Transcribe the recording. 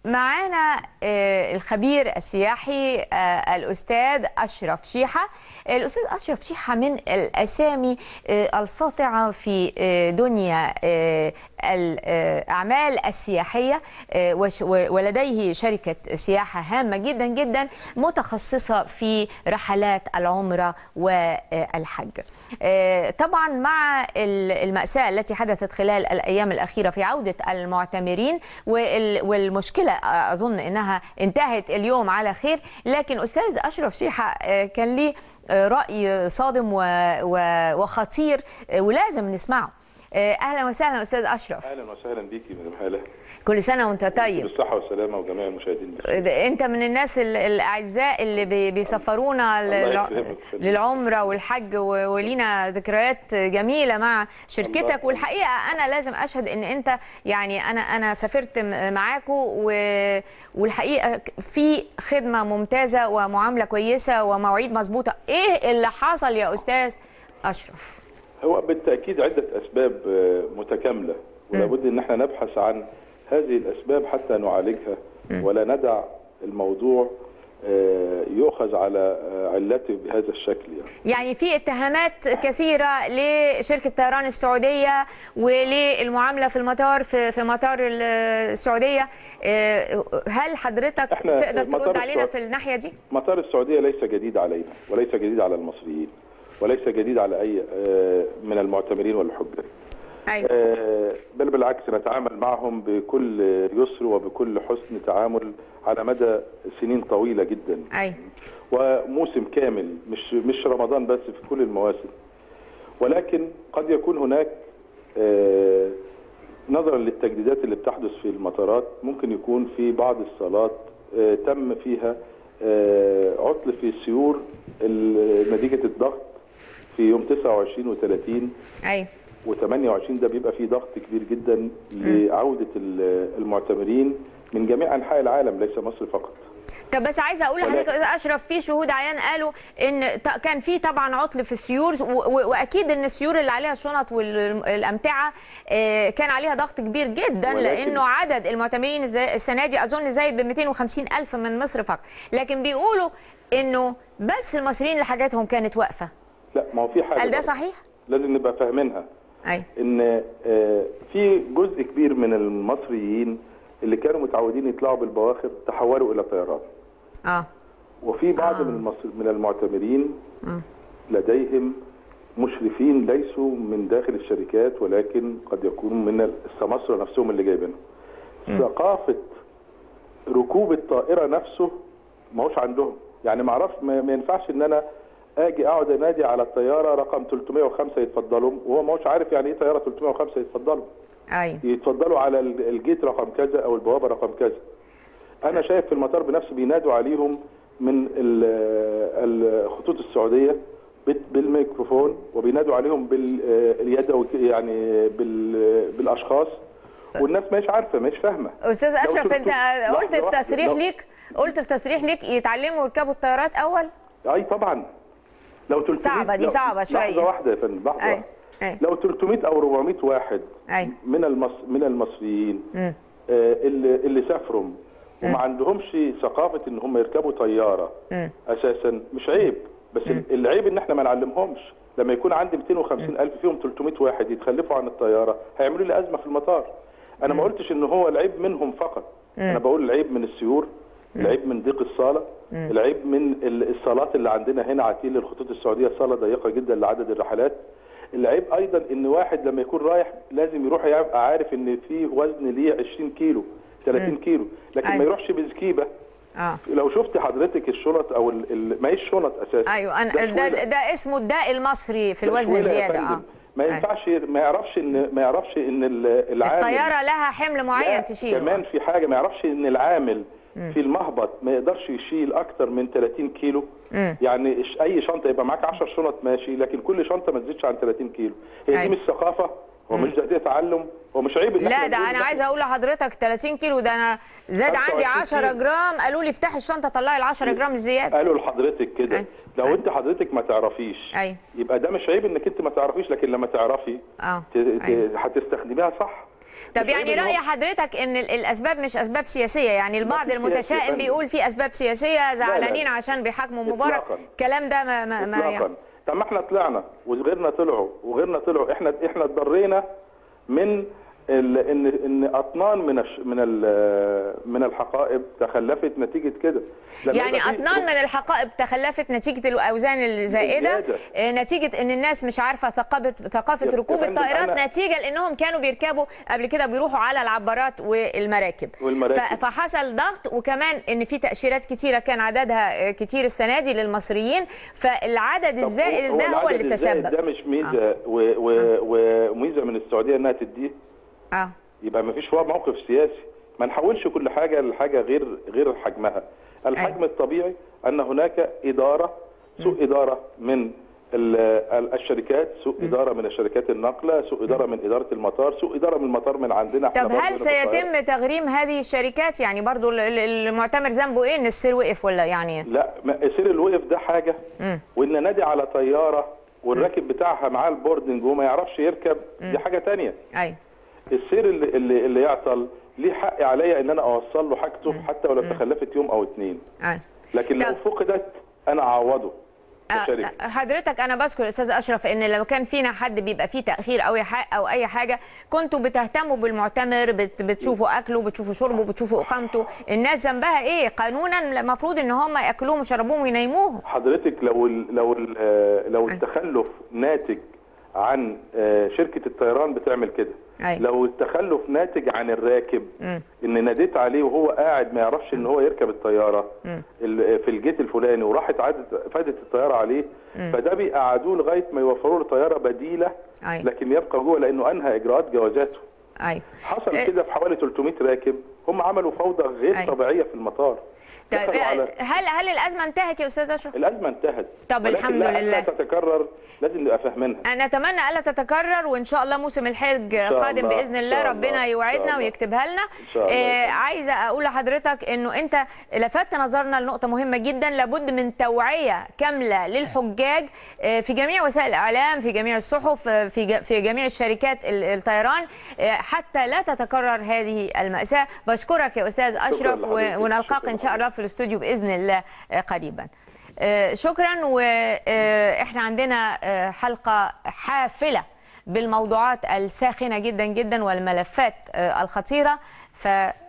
معانا آه، الخبير السياحي آه، الأستاذ أشرف شيحة الأستاذ أشرف شيحة من الأسامي آه، الساطعة في آه، دنيا آه، الأعمال السياحية آه، وش- و- ولديه شركة سياحة هامة جدا جدا متخصصة في رحلات العمرة والحج آه، طبعا مع ال- المأساة التي حدثت خلال الأيام الأخيرة في عودة المعتمرين وال- والمشكلة آه، أظن أنها انتهت اليوم على خير لكن أستاذ أشرف شيحة آه، كان ليه آه، رأي صادم و- و- وخطير آه، ولازم نسمعه آه، أهلا وسهلا أستاذ أشرف اهلا وسهلا بيكي مدام هاله كل سنة وأنت طيب بالصحه والسلامه وجميع المشاهدين بخير. انت من الناس ال- الاعزاء اللي بي- بيسفرونا الله للع- يكرمك. للعمره والحج و- ولينا ذكريات جميله مع شركتك الله. والحقيقه انا لازم اشهد ان انت يعني انا انا سافرت م- معاكم و- والحقيقه في خدمه ممتازه ومعامله كويسه ومواعيد مظبوطه ايه اللي حصل يا استاذ اشرف هو بالتاكيد عده اسباب آه، متكامله ولابد ان احنا نبحث عن هذه الاسباب حتى نعالجها ولا ندع الموضوع آه، يؤخذ على آه، علته بهذا الشكل يعني. يعني في اتهامات كثيرة لشركة طيران السعودية وللمعاملة في المطار في في مطار ال- السعودية آه، هل حضرتك إحنا تقدر مطار ترد علينا السعود- في الناحية دي؟ مطار السعوديه ليس جديد علينا وليس جديد على المصريين وليس جديد على اي آه، من المعتمرين والحجاج أيوة. آه، بل بالعكس نتعامل معهم بكل يسر وبكل حسن تعامل على مدى سنين طويله جدا أيوة. وموسم كامل مش مش رمضان بس في كل المواسم ولكن قد يكون هناك آه، نظرا للتجديدات اللي بتحدث في المطارات ممكن يكون في بعض الصالات آه، تم فيها آه، عطل في سيور ال- نتيجه الضغط في يوم 29 و30 أيوة. و28 ده بيبقى فيه ضغط كبير جدا لعوده ال- المعتمرين من جميع انحاء العالم ليس مصر فقط. طب بس عايزه اقول لحضرتك ولكن- يا أستاذ اشرف في شهود عيان قالوا ان ط- كان في طبعا عطل في السيور و- و- واكيد ان السيور اللي عليها الشنط والامتعه آه، كان عليها ضغط كبير جدا ولكن- لانه عدد المعتمرين الز- السنه دي اظن زايد ب 250 الف من مصر فقط لكن بيقولوا انه بس المصريين اللي حاجاتهم كانت واقفه لا ما هو في حاجه هل ده برضه صحيح؟ لازم نبقى فاهمينها اي ان آه، في جزء كبير من المصريين اللي كانوا متعودين يطلعوا بالبواخر تحولوا الى طيران اه وفي بعض آه. من المصر من المعتمرين لديهم مشرفين ليسوا من داخل الشركات ولكن قد يكونوا من السماسرة نفسهم اللي جايبينهم ثقافة ركوب الطائرة نفسه ما هوش عندهم يعني ما اعرفش ما ما ينفعش ان انا اجي اقعد انادي على الطياره رقم 305 يتفضلوا وهو ما هوش عارف يعني ايه طياره 305 يتفضلوا اي يتفضلوا على ال- الجيت رقم كذا او البوابه رقم كذا انا شايف في المطار بنفسه بينادوا عليهم من ال- الخطوط السعوديه بت- بالميكروفون وبينادوا عليهم باليد يعني بال- بالاشخاص والناس مش عارفه مش فاهمه استاذ لو اشرف تلت- انت لحظة قلت في واحدة، تصريح لو- ليك قلت في تصريح ليك يتعلموا يركبوا الطيارات اول اي طبعا لو 300 صعبة دي، لو- صعبة شوية. لحظه واحده يا فندم لحظه أي، واحدة. أي. لو 300 او 400 واحد أي. من المص... من المصريين مم. آه، اللي اللي سافروا وما عندهمش ثقافه ان هم يركبوا طياره مم. اساسا مش عيب بس العيب ان احنا ما نعلمهمش لما يكون عندي 250 الف فيهم 300 واحد يتخلفوا عن الطياره هيعملوا لي ازمه في المطار انا ما قلتش ان هو العيب منهم فقط انا بقول العيب من السيور العيب من ضيق الصاله العيب من ال- الصالات اللي عندنا هنا عتيل للخطوط السعوديه صاله ضيقه جدا لعدد الرحلات العيب ايضا ان واحد لما يكون رايح لازم يروح يبقى عارف ان فيه وزن ليه 20 كيلو 30 كيلو لكن أيوة. ما يروحش بزكيبه اه لو شفت حضرتك الشنط او ال... ال... ما هيش شنط اساسا ايوه انا ده ده, شويلة. ده اسمه الداء المصري في ده الوزن شويلة يا الزياده فندم. اه ما أيوة. ينفعش ما يعرفش ان ما يعرفش ان ال- العامل الطياره لها حمل لا، معين تشيله كمان في حاجه ما يعرفش ان العامل في المهبط ما يقدرش يشيل اكتر من 30 كيلو يعني إش- اي شنطه يبقى معاك 10 شنط ماشي لكن كل شنطه ما تزيدش عن 30 كيلو هي أيوة. دي مش ثقافه هو مش ده تعلم هو مش عيب إن لا إحنا ده نقول انا إن عايزه اقول لحضرتك 30 كيلو ده انا زاد عندي 25 10 كيلو. جرام قالوا لي افتحي الشنطه طلعي ال 10 جرام الزياده قالوا لحضرتك كده أيوة. لو أيوة. انت حضرتك ما تعرفيش أيوة. يبقى ده مش عيب انك انت ما تعرفيش لكن لما تعرفي اه ت- ت- أيوة. هتستخدميها صح طب مش عيب يعني إن هو- رأي حضرتك ان ال- الاسباب مش اسباب سياسيه يعني البعض في سياسة يا المتشائم فندم. بيقول في اسباب سياسيه زعلانين عشان بيحاكموا مبارك إطلاقاً. الكلام ده ما ما, ما اطلاقا طب ما احنا طلعنا وغيرنا طلعوا وغيرنا طلعوا احنا احنا اتضرينا من ال... ان ان اطنان من الش... من ال... من الحقائب تخلفت نتيجه كده لما يعني يبقى في- اطنان من الحقائب تخلفت نتيجه الاوزان الزائده الزيادة. آه، نتيجه ان الناس مش عارفه ثقافه ثقافه يا ركوب فندم، الطائرات أنا- نتيجه لانهم كانوا بيركبوا قبل كده بيروحوا على العبارات والمراكب والمراكب. ف- فحصل ضغط وكمان ان في تاشيرات كتيره كان عددها آه، كتير السنه دي للمصريين فالعدد طب الزائد ده هو العدد اللي الزائد تسبب ده مش ميزه و... و... وميزه من السعوديه انها تديه اه يبقى ما فيش موقف سياسي ما نحولش كل حاجه لحاجه غير غير حجمها الحجم أيوة. الطبيعي ان هناك اداره سوء اداره من ال- ال- الشركات سوء اداره من الشركات الناقله سوء اداره من اداره المطار سوء اداره من المطار من عندنا احنا طب برضه هل هنا في القاهرة. سيتم تغريم هذه الشركات يعني برضو ال- ال- المعتمر ذنبه ايه ان السير وقف ولا يعني لا ما سير الوقف ده حاجه وان نادي على طياره والراكب بتاعها معاه البوردنج وما يعرفش يركب دي حاجه تانية ايوه السير اللي اللي, اللي يعطل ليه حق عليا ان انا اوصل له حاجته حتى ولو تخلفت يوم او اتنين ايوه لكن لو طب- فقدت انا اعوضه آه، كشركه حضرتك انا بذكر استاذ اشرف ان لو كان فينا حد بيبقى فيه تاخير او يح- او اي حاجه كنتوا بتهتموا بالمعتمر بت بتشوفوا اكله بتشوفوا شربه بتشوفوا اقامته الناس ذنبها ايه قانونا المفروض ان هم ياكلوهم ويشربوهم وينيموهم حضرتك لو ال لو ال آه، لو التخلف ناتج عن آه، شركه الطيران بتعمل كده أيوة. لو التخلف ناتج عن الراكب ان ناديت عليه وهو قاعد ما يعرفش ان هو يركب الطياره ال- في الجيت الفلاني وراحت عادت فادت الطياره عليه فده بيقعدوه لغايه ما يوفروا له طياره بديله أيوة. لكن يبقى جوه لانه انهى اجراءات جوازاته ايوه حصل إيه. كده في حوالي 300 راكب هم عملوا فوضى غير أيوة. طبيعيه في المطار طيب دخلوا على هل هل الازمه انتهت يا استاذ اشرف الازمه انتهت طب ولكن الحمد لا لله. لا تتكرر لازم نبقى فاهمينها انا اتمنى الا تتكرر وان شاء الله موسم الحج شاء قادم الله، باذن إن الله شاء ربنا الله، إن يوعدنا شاء الله. ويكتبها لنا شاء الله. آه عايزه اقول لحضرتك انه انت لفتت نظرنا لنقطه مهمه جدا لابد من توعيه كامله للحجاج آه في جميع وسائل الاعلام في جميع الصحف آه في ج- في جميع الشركات ال- الطيران آه حتى لا تتكرر هذه الماساه بشكرك يا استاذ اشرف و- لحضرتك. ونلقاك شكراً ان شاء الله في الاستوديو باذن الله آه، قريبا آه، شكرا واحنا عندنا آه، حلقه حافله بالموضوعات الساخنه جدا جدا والملفات آه، الخطيره ف